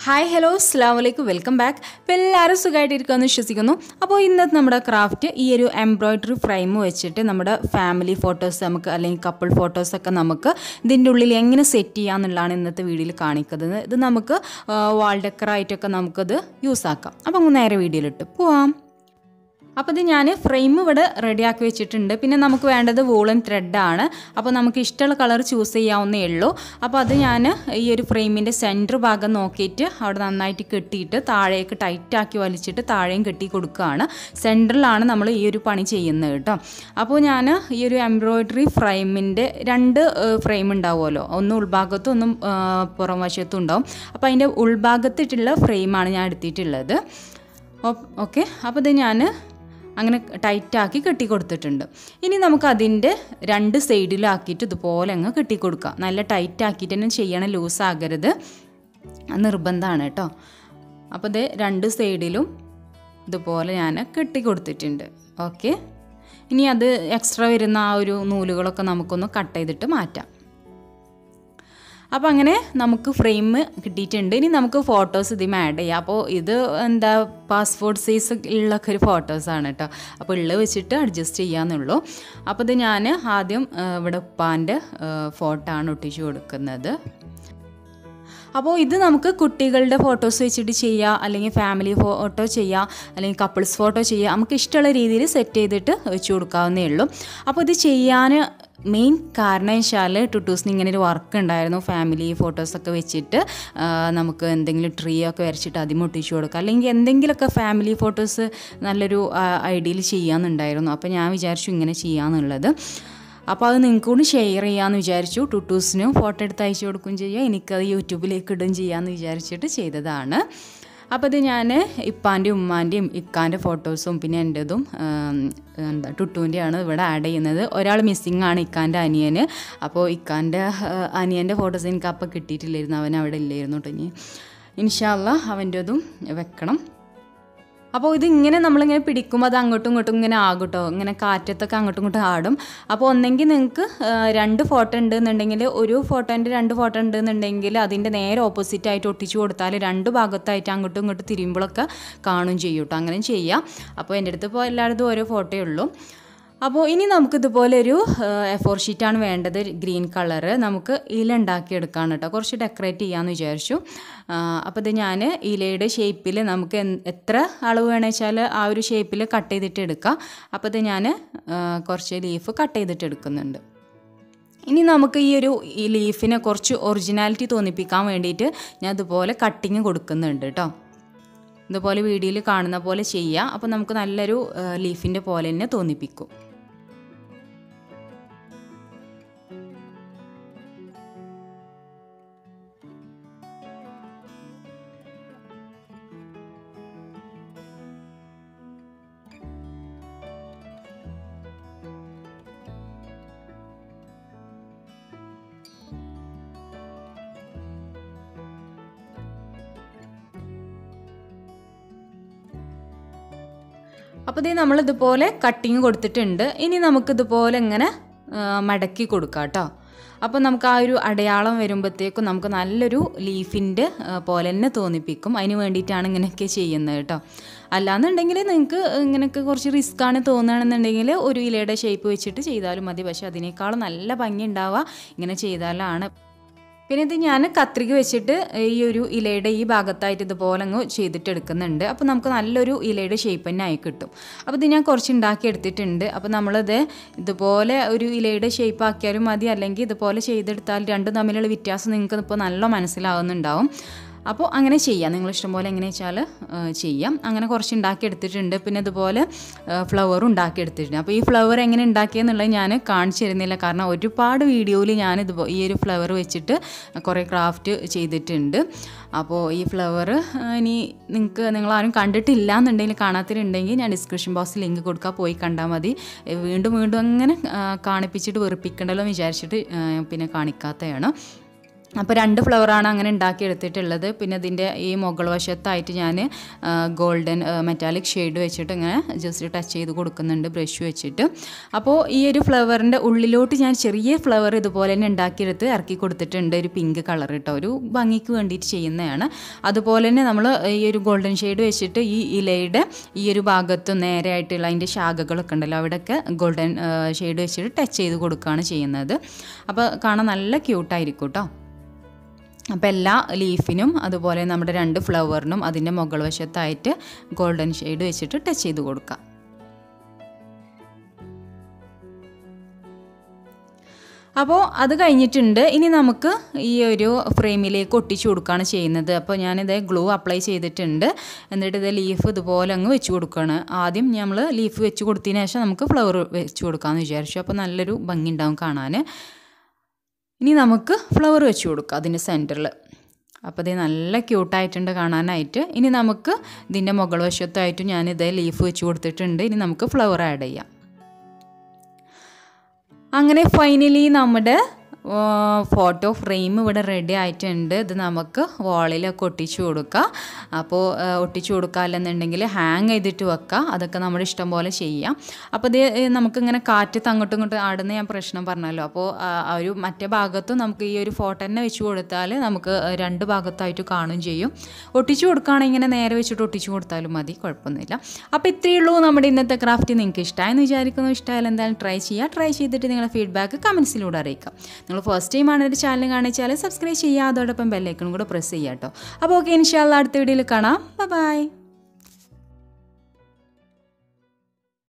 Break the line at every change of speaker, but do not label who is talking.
hi hello അസ്സാം വലൈക്കും welcome back അപ്പോൾ എല്ലാവരും സുഖമായിട്ടിരിക്കുമെന്ന് വിശ്വസിക്കുന്നു അപ്പോൾ ഇന്നത്തെ നമ്മുടെ ക്രാഫ്റ്റ് ഈ ഒരു എംബ്രോയ്ഡറി ഫ്രെയിം വെച്ചിട്ട് നമ്മുടെ ഫാമിലി ഫോട്ടോസ് നമുക്ക് അല്ലെങ്കിൽ കപ്പിൾ ഫോട്ടോസൊക്കെ നമുക്ക് ഇതിൻ്റെ ഉള്ളിൽ എങ്ങനെ സെറ്റ് ചെയ്യാമെന്നുള്ളതാണ് ഇന്നത്തെ വീഡിയോയിൽ കാണിക്കുന്നത് ഇത് നമുക്ക് വാൾ ഡെക്കറായിട്ടൊക്കെ നമുക്കത് യൂസ് ആക്കാം അപ്പോൾ അങ്ങ് നേരെ വീഡിയോയിലിട്ട് പോവാം അപ്പോൾ ഇത് ഞാൻ ഫ്രെയിം ഇവിടെ റെഡിയാക്കി വെച്ചിട്ടുണ്ട് പിന്നെ നമുക്ക് വേണ്ടത് വൂളൻ ത്രെഡാണ് അപ്പോൾ നമുക്ക് ഇഷ്ടമുള്ള കളർ ചൂസ് ചെയ്യാവുന്നേ ഉള്ളൂ അപ്പോൾ അത് ഞാൻ ഈ ഒരു ഫ്രെയിമിൻ്റെ സെൻറ്റർ ഭാഗം നോക്കിയിട്ട് അവിടെ നന്നായിട്ട് കെട്ടിയിട്ട് താഴേക്ക് ടൈറ്റാക്കി വലിച്ചിട്ട് താഴെയും കെട്ടി കൊടുക്കുകയാണ് സെൻറ്ററിലാണ് നമ്മൾ ഈ ഒരു പണി ചെയ്യുന്നത് കേട്ടോ അപ്പോൾ ഞാൻ ഈ ഒരു എംബ്രോയ്ഡറി ഫ്രെയിമിൻ്റെ രണ്ട് ഫ്രെയിം ഉണ്ടാവുമല്ലോ ഒന്ന് ഉൾഭാഗത്തും ഒന്നും പുറം വശത്തും ഉണ്ടാവും അപ്പോൾ അതിൻ്റെ ഉൾഭാഗത്തിട്ടുള്ള ഫ്രെയിമാണ് ഞാൻ എടുത്തിട്ടുള്ളത് ഓക്കെ അപ്പോൾ ഇത് ഞാൻ അങ്ങനെ ടൈറ്റാക്കി കെട്ടി കൊടുത്തിട്ടുണ്ട് ഇനി നമുക്ക് അതിൻ്റെ രണ്ട് സൈഡിലാക്കിയിട്ട് ഇതുപോലെ അങ്ങ് കെട്ടി കൊടുക്കാം നല്ല ടൈറ്റ് ആക്കിയിട്ട് തന്നെ ചെയ്യണം ലൂസാകരുത് നിർബന്ധമാണ് കേട്ടോ അപ്പോൾ ഇത് രണ്ട് സൈഡിലും ഇതുപോലെ ഞാൻ കെട്ടി കൊടുത്തിട്ടുണ്ട് ഓക്കെ ഇനി അത് എക്സ്ട്രാ വരുന്ന ആ ഒരു നൂലുകളൊക്കെ നമുക്കൊന്ന് കട്ട് ചെയ്തിട്ട് മാറ്റാം അപ്പോൾ അങ്ങനെ നമുക്ക് ഫ്രെയിം കിട്ടിയിട്ടുണ്ട് ഇനി നമുക്ക് ഫോട്ടോസ് ഇതിൽ ആഡ് ചെയ്യാം അപ്പോൾ ഇത് എന്താ പാസ്പോർട്ട് സൈസ് ഉള്ളൊക്കെ ഒരു ഫോട്ടോസാണ് കേട്ടോ അപ്പോൾ ഉള്ളത് വെച്ചിട്ട് അഡ്ജസ്റ്റ് ചെയ്യാമെന്നുള്ളൂ അപ്പോൾ ഇത് ഞാൻ ആദ്യം ഇവിടെ ഉപ്പാൻ്റെ ഫോട്ടോ ആണ് ഒട്ടിച്ചു കൊടുക്കുന്നത് അപ്പോൾ ഇത് നമുക്ക് കുട്ടികളുടെ ഫോട്ടോസ് വെച്ചിട്ട് ചെയ്യാം അല്ലെങ്കിൽ ഫാമിലി ഫോട്ടോ ചെയ്യാം അല്ലെങ്കിൽ കപ്പിൾസ് ഫോട്ടോ ചെയ്യാം നമുക്ക് ഇഷ്ടമുള്ള രീതിയിൽ സെറ്റ് ചെയ്തിട്ട് വെച്ച് കൊടുക്കാവുന്നേ ഉള്ളൂ അപ്പോൾ ഇത് ചെയ്യാൻ മെയിൻ കാരണം വെച്ചാൽ ടുട്ടൂസിന് ഇങ്ങനെ ഒരു വർക്ക് ഉണ്ടായിരുന്നു ഫാമിലി ഫോട്ടോസൊക്കെ വെച്ചിട്ട് നമുക്ക് എന്തെങ്കിലും ട്രീ ഒക്കെ വരച്ചിട്ട് അതിൽ ഒട്ടിച്ചു കൊടുക്കുക അല്ലെങ്കിൽ എന്തെങ്കിലുമൊക്കെ ഫാമിലി ഫോട്ടോസ് നല്ലൊരു ഐഡിയയിൽ ചെയ്യാമെന്നുണ്ടായിരുന്നു അപ്പോൾ ഞാൻ വിചാരിച്ചു ഇങ്ങനെ ചെയ്യാമെന്നുള്ളത് അപ്പോൾ അത് നിങ്ങൾക്ക് കൂടി ഷെയർ ചെയ്യാമെന്ന് വിചാരിച്ചു ടുട്ടൂസിനും ഫോട്ടോ എടുത്ത് അയച്ചു കൊടുക്കുകയും ചെയ്യുക എനിക്കത് യൂട്യൂബിലേക്ക് ഇടുകയും ചെയ്യാമെന്ന് വിചാരിച്ചിട്ട് ചെയ്തതാണ് അപ്പോൾ ഇത് ഞാൻ ഇപ്പാൻ്റെയും ഉമ്മാൻ്റെയും ഇക്കാൻ്റെ ഫോട്ടോസും പിന്നെ എൻ്റെതും എന്താ ടുട്ടുവിൻ്റെയാണ് ഇവിടെ ആഡ് ചെയ്യുന്നത് ഒരാൾ മിസ്സിങ് ആണ് ഇക്കാൻ്റെ അനിയന് അപ്പോൾ ഇക്കാൻ്റെ അനിയൻ്റെ ഫോട്ടോസ് എനിക്ക് അപ്പം കിട്ടിയിട്ടില്ലായിരുന്നു അവൻ അവിടെ ഇല്ലായിരുന്നു കേട്ടോ ഇനി ഇൻഷാല്ല അവൻ്റെതും വെക്കണം അപ്പോൾ ഇത് ഇങ്ങനെ നമ്മളിങ്ങനെ പിടിക്കുമ്പോൾ അത് അങ്ങോട്ടും ഇങ്ങോട്ടും ഇങ്ങനെ ആകും കേട്ടോ ഇങ്ങനെ കാറ്റത്തൊക്കെ അങ്ങോട്ടും ഇങ്ങോട്ടും ആടും അപ്പോൾ ഒന്നെങ്കിൽ നിങ്ങൾക്ക് രണ്ട് ഫോട്ടോ ഉണ്ടെന്നുണ്ടെങ്കിൽ ഒരു ഫോട്ടോൻ്റെ രണ്ട് ഫോട്ടോ ഉണ്ടെന്നുണ്ടെങ്കിൽ അതിൻ്റെ നേരെ ഓപ്പോസിറ്റ് ആയിട്ട് ഒട്ടിച്ചു കൊടുത്താൽ രണ്ട് ഭാഗത്തായിട്ട് അങ്ങോട്ടും ഇങ്ങോട്ടും തിരിയുമ്പോഴൊക്കെ കാണും ചെയ്യും കേട്ടോ അങ്ങനെ ചെയ്യാം അപ്പോൾ എൻ്റെ അടുത്ത് ഇപ്പോൾ എല്ലായിടത്തും ഓരോ ഫോട്ടോയേ ഉള്ളൂ അപ്പോൾ ഇനി നമുക്കിതുപോലെ ഒരു എ ഫോർ ഷീറ്റാണ് വേണ്ടത് ഗ്രീൻ കളറ് നമുക്ക് ഇല ഉണ്ടാക്കിയെടുക്കാണ് കേട്ടോ കുറച്ച് ഡെക്കറേറ്റ് ചെയ്യാമെന്ന് വിചാരിച്ചു അപ്പോൾ ഇത് ഞാൻ ഇലയുടെ ഷേപ്പിൽ നമുക്ക് എത്ര അളവ് വേണമെന്ന് വെച്ചാൽ ആ ഒരു ഷേപ്പിൽ കട്ട് ചെയ്തിട്ട് എടുക്കാം അപ്പോൾ ഇത് ഞാൻ കുറച്ച് ലീഫ് കട്ട് ചെയ്തിട്ട് എടുക്കുന്നുണ്ട് ഇനി നമുക്ക് ഈ ഒരു ഈ ലീഫിനെ കുറച്ച് ഒറിജിനാലിറ്റി തോന്നിപ്പിക്കാൻ വേണ്ടിയിട്ട് ഞാൻ ഇതുപോലെ കട്ടിങ് കൊടുക്കുന്നുണ്ട് കേട്ടോ ഇതുപോലെ വീഡിയോയിൽ കാണുന്ന പോലെ ചെയ്യാം അപ്പോൾ നമുക്ക് നല്ലൊരു ലീഫിൻ്റെ പോലെ തന്നെ തോന്നിപ്പിക്കും അപ്പോൾ ഇത് നമ്മളിതുപോലെ കട്ടിങ് കൊടുത്തിട്ടുണ്ട് ഇനി നമുക്കിതുപോലെ ഇങ്ങനെ മടക്കി കൊടുക്കാം കേട്ടോ അപ്പോൾ നമുക്ക് ആ ഒരു അടയാളം വരുമ്പോഴത്തേക്കും നമുക്ക് നല്ലൊരു ലീഫിൻ്റെ പോലെ തന്നെ തോന്നിപ്പിക്കും അതിന് വേണ്ടിയിട്ടാണ് ഇങ്ങനെയൊക്കെ ചെയ്യുന്നത് കേട്ടോ അല്ലാന്നുണ്ടെങ്കിൽ നിങ്ങൾക്ക് ഇങ്ങനെയൊക്കെ കുറച്ച് റിസ്ക് ആണ് തോന്നുകയാണെന്നുണ്ടെങ്കിൽ ഒരു ഇലയുടെ ഷേപ്പ് വെച്ചിട്ട് ചെയ്താലും മതി പക്ഷേ അതിനേക്കാളും നല്ല ഭംഗി ഉണ്ടാവുക ഇങ്ങനെ ചെയ്താലാണ് പിന്നെ ഇത് ഞാൻ കത്രിക വെച്ചിട്ട് ഈ ഒരു ഇലയുടെ ഈ ഭാഗത്തായിട്ട് ഇതുപോലെ അങ്ങ് ചെയ്തിട്ട് എടുക്കുന്നുണ്ട് അപ്പോൾ നമുക്ക് നല്ലൊരു ഇലയുടെ ഷേപ്പ് തന്നെ ആയി കിട്ടും അപ്പോൾ ഇത് ഞാൻ കുറച്ച് ഉണ്ടാക്കി എടുത്തിട്ടുണ്ട് അപ്പോൾ നമ്മളിത് ഇതുപോലെ ഒരു ഇലയുടെ ഷേപ്പ് ആക്കിയാലും മതി അല്ലെങ്കിൽ ഇതുപോലെ ചെയ്തെടുത്താൽ രണ്ടും തമ്മിലുള്ള വ്യത്യാസം നിങ്ങൾക്ക് ഇപ്പോൾ നല്ല മനസ്സിലാവുന്നുണ്ടാവും അപ്പോൾ അങ്ങനെ ചെയ്യാം നിങ്ങൾ ഇഷ്ടംപോലെ എങ്ങനെ വെച്ചാൽ ചെയ്യാം അങ്ങനെ കുറച്ച് ഉണ്ടാക്കി എടുത്തിട്ടുണ്ട് പിന്നെ ഇതുപോലെ ഫ്ലവറും ഉണ്ടാക്കി എടുത്തിട്ടുണ്ട് അപ്പോൾ ഈ ഫ്ലവർ എങ്ങനെ ഉണ്ടാക്കിയെന്നുള്ളത് ഞാൻ കാണിച്ചു തരുന്നില്ല കാരണം ഒരുപാട് വീഡിയോയിൽ ഞാൻ ഇത് ഈ ഒരു ഫ്ലവർ വെച്ചിട്ട് കുറേ ക്രാഫ്റ്റ് ചെയ്തിട്ടുണ്ട് അപ്പോൾ ഈ ഫ്ലവർ ഇനി നിങ്ങൾക്ക് നിങ്ങളാരും കണ്ടിട്ടില്ല എന്നുണ്ടെങ്കിൽ കാണാത്തിട്ടുണ്ടെങ്കിൽ ഞാൻ ഡിസ്ക്രിപ്ഷൻ ബോക്സിൽ ലിങ്ക് കൊടുക്കുക പോയി കണ്ടാൽ മതി വീണ്ടും വീണ്ടും അങ്ങനെ കാണിപ്പിച്ചിട്ട് വെറുപ്പിക്കണ്ടല്ലോ എന്ന് വിചാരിച്ചിട്ട് പിന്നെ കാണിക്കാത്തതാണ് അപ്പോൾ രണ്ട് ഫ്ലവറാണ് അങ്ങനെ ഉണ്ടാക്കിയെടുത്തിട്ടുള്ളത് പിന്നെ ഇതിൻ്റെ ഈ മുകൾ വശത്തായിട്ട് ഞാൻ ഗോൾഡൻ മെറ്റാലിക് ഷെയ്ഡ് വെച്ചിട്ട് ഇങ്ങനെ ജസ്റ്റ് ടച്ച് ചെയ്ത് കൊടുക്കുന്നുണ്ട് ബ്രഷ് വെച്ചിട്ട് അപ്പോൾ ഈ ഒരു ഫ്ലവറിൻ്റെ ഉള്ളിലോട്ട് ഞാൻ ചെറിയ ഫ്ലവർ ഇതുപോലെ തന്നെ ഉണ്ടാക്കിയെടുത്ത് ഇറക്കി കൊടുത്തിട്ടുണ്ട് ഒരു പിങ്ക് കളർ കേട്ടോ ഒരു ഭംഗിക്ക് വേണ്ടിയിട്ട് ചെയ്യുന്നതാണ് അതുപോലെ തന്നെ നമ്മൾ ഈ ഒരു ഗോൾഡൻ ഷെയ്ഡ് വെച്ചിട്ട് ഈ ഇലയുടെ ഈ ഒരു ഭാഗത്ത് നേരെ ആയിട്ടുള്ള അതിൻ്റെ ശാഖകളൊക്കെ ഉണ്ടല്ലോ അവിടെയൊക്കെ ഗോൾഡൻ ഷെയ്ഡ് വെച്ചിട്ട് ടച്ച് ചെയ്ത് കൊടുക്കുകയാണ് ചെയ്യുന്നത് അപ്പോൾ കാണാൻ നല്ല ക്യൂട്ടായിരിക്കും കേട്ടോ അപ്പോൾ എല്ലാ ലീഫിനും അതുപോലെ നമ്മുടെ രണ്ട് ഫ്ലവറിനും അതിൻ്റെ മുകൾ വശത്തായിട്ട് ഗോൾഡൻ ഷെയ്ഡ് വെച്ചിട്ട് ടച്ച് ചെയ്ത് കൊടുക്കാം അപ്പോൾ അത് കഴിഞ്ഞിട്ടുണ്ട് ഇനി നമുക്ക് ഈ ഒരു ഫ്രെയിമിലേക്ക് ഒട്ടിച്ചു കൊടുക്കുകയാണ് ചെയ്യുന്നത് അപ്പോൾ ഞാനിത് ഗ്ലൂ അപ്ലൈ ചെയ്തിട്ടുണ്ട് എന്നിട്ട് ഇത് ലീഫ് ഇതുപോലെ അങ്ങ് വെച്ച് കൊടുക്കുകയാണ് ആദ്യം നമ്മൾ ലീഫ് വെച്ച് കൊടുത്തതിന് ശേഷം നമുക്ക് ഫ്ലവർ വെച്ച് കൊടുക്കാമെന്ന് വിചാരിച്ചു അപ്പോൾ നല്ലൊരു ഭംഗി ഉണ്ടാവും കാണാൻ ഇനി നമുക്ക് ഫ്ലവർ വെച്ച് കൊടുക്കാം അതിൻ്റെ സെൻറ്ററിൽ അപ്പോൾ ഇത് നല്ല ക്യൂട്ടായിട്ടുണ്ട് കാണാനായിട്ട് ഇനി നമുക്ക് ഇതിൻ്റെ മുകൾ വശത്തായിട്ട് ഞാനിത് ലീഫ് വെച്ച് കൊടുത്തിട്ടുണ്ട് ഇനി നമുക്ക് ഫ്ലവർ ആഡ് ചെയ്യാം അങ്ങനെ ഫൈനലി നമ്മുടെ ഫോട്ടോ ഫ്രെയിം ഇവിടെ റെഡി ആയിട്ടുണ്ട് ഇത് നമുക്ക് വാളിലൊക്കെ ഒട്ടിച്ചു കൊടുക്കാം അപ്പോൾ ഒട്ടിച്ചു കൊടുക്കുക അല്ലെന്നുണ്ടെങ്കിൽ ഹാങ് ചെയ്തിട്ട് വെക്കാം അതൊക്കെ നമ്മുടെ ഇഷ്ടം പോലെ ചെയ്യാം അപ്പോൾ ഇത് നമുക്കിങ്ങനെ കാറ്റത്ത് അങ്ങോട്ടും ഇങ്ങോട്ടും ആടുന്ന ഞാൻ പ്രശ്നം പറഞ്ഞല്ലോ അപ്പോൾ ആ ഒരു മറ്റേ ഭാഗത്തും നമുക്ക് ഈ ഒരു ഫോട്ടോ തന്നെ വെച്ച് കൊടുത്താൽ നമുക്ക് രണ്ട് ഭാഗത്തായിട്ട് കാണും ചെയ്യും ഒട്ടിച്ചു കൊടുക്കുകയാണെങ്കിൽ ഇങ്ങനെ നേരെ വെച്ചിട്ട് ഒട്ടിച്ചു കൊടുത്താലും മതി കുഴപ്പമൊന്നുമില്ല അപ്പോൾ ഇത്രയേ ഉള്ളൂ നമ്മുടെ ഇന്നത്തെ ക്രാഫ്റ്റ് നിങ്ങൾക്ക് ഇഷ്ടമായെന്ന് വിചാരിക്കുന്നു ഇഷ്ടമായാലും എന്തായാലും ട്രൈ ചെയ്യുക ട്രൈ ചെയ്തിട്ട് നിങ്ങളുടെ ഫീഡ്ബാക്ക് കമൻസിലൂടെ അറിയിക്കാം നിങ്ങൾ ഫസ്റ്റ് ടൈമാണ് ഒരു ചാനൽ കാണിച്ചാൽ സബ്സ്ക്രൈബ് ചെയ്യുക അതോടൊപ്പം ബെല്ലൈക്കണും കൂടെ പ്രസ് ചെയ്യാം കേട്ടോ അപ്പോൾ ഓക്കെ ഇൻഷാല്ല അടുത്ത വീഡിയോയിൽ കാണാം ബൈ